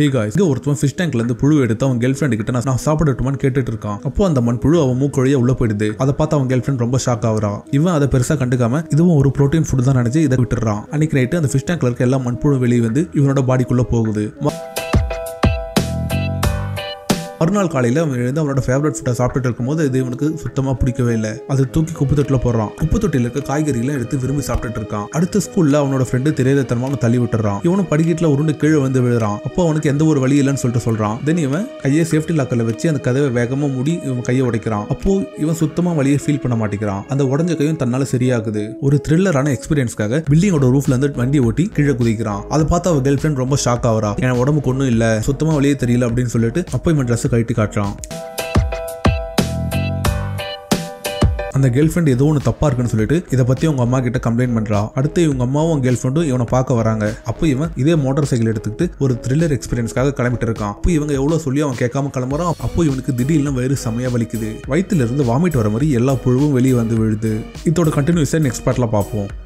hey guys இங்க ஒருத்தன் fish டேங்க்ல இருந்து புழு எடுத்து அவன் கேர்ள் ஃப்ரெண்ட் கிட்ட நான் நான் சாப்பிடட்டுமான்னு கேட்டுட்டு இருக்கான் அப்போ அந்த மண் புழு அவன் மூக்கு வழியா உள்ள போயிடுது அதை பார்த்து அவன் கேர்ள் ஃப்ரெண்ட் ரொம்ப ஷாக் ஆகுறான் இவன் அதை பெருசா கண்டுக்காம இதுவும் ஒரு ப்ரோட்டீன் ஃபுட் தான் நினைச்சு இதை விட்டுறான் அன்னைக்கு நைட்டு அந்த ஃபிஷ் டேங்க்ல இருக்க எல்லா மண்புழு வெளியே வந்து இவனோட பாடிக்குள்ள போகுது ம- மறுநாள் காலையில் அவன் எழுந்து அவனோட ஃபேவரட் ஃபுட்டை சாப்பிட்டுட்டு இருக்கும்போது இது இவனுக்கு சுத்தமாக பிடிக்கவே இல்லை அது தூக்கி குப்பை தொட்டில் போடுறான் குப்பை தொட்டியில் இருக்க காய்கறிகளை எடுத்து விரும்பி சாப்பிட்டுட்டு இருக்கான் அடுத்த ஸ்கூல்ல அவனோட ஃப்ரெண்டு தெரியாத தனமாக தள்ளி விட்டுறான் இவனும் படிக்கட்டில் உருண்டு கீழே வந்து விழுறான் அப்போ அவனுக்கு எந்த ஒரு வழி இல்லைன்னு சொல்லிட்டு சொல்றான் தென் இவன் கையை சேஃப்டி லாக்கர்ல வச்சு அந்த கதவை வேகமா மூடி இவன் கையை உடைக்கிறான் அப்போ இவன் சுத்தமா வழியை ஃபீல் பண்ண மாட்டேங்கிறான் அந்த உடஞ்ச கையும் தன்னால சரியாகுது ஒரு த்ரில்லரான எக்ஸ்பீரியன்ஸ்க்காக பில்டிங்கோட ரூஃப்ல இருந்து வண்டி ஓட்டி கீழே குதிக்கிறான் அதை பார்த்து அவ கேர்ள் ஃப்ரெண்ட் ரொம்ப ஷாக் ஆகுறா என் உடம்புக்கு ஒன்றும் இல்லை சுத்தமா வழியே தெரியல அப்படின்னு சொல்லிட்டு அப்போ இவன் ட்ரெஸ் கழட்டி காட்டுறான் அந்த கேர்ள் ஃப்ரெண்ட் ஏதோ ஒன்று தப்பா இருக்குன்னு சொல்லிட்டு இதை பத்தி அவங்க அம்மா கிட்ட கம்ப்ளைண்ட் பண்றா அடுத்து இவங்க அம்மாவும் கேர்ள் ஃப்ரெண்டும் இவனை பார்க்க வராங்க அப்போ இவன் இதே மோட்டார் சைக்கிள் எடுத்துக்கிட்டு ஒரு த்ரில்லர் எக்ஸ்பீரியன்ஸ்க்காக கிளம்பிட்டு இருக்கான் அப்போ இவங்க எவ்வளவு சொல்லி அவன் கேட்காம கிளம்புறான் அப்போ இவனுக்கு திடீர்னு வயிறு செமையா வலிக்குது வயித்துல இருந்து வாமிட் வர மாதிரி எல்லா புழுவும் வெளியே வந்து விழுது இதோட கண்டினியூஸை நெக்ஸ்ட் பார்ட்ல பார்ப்போம்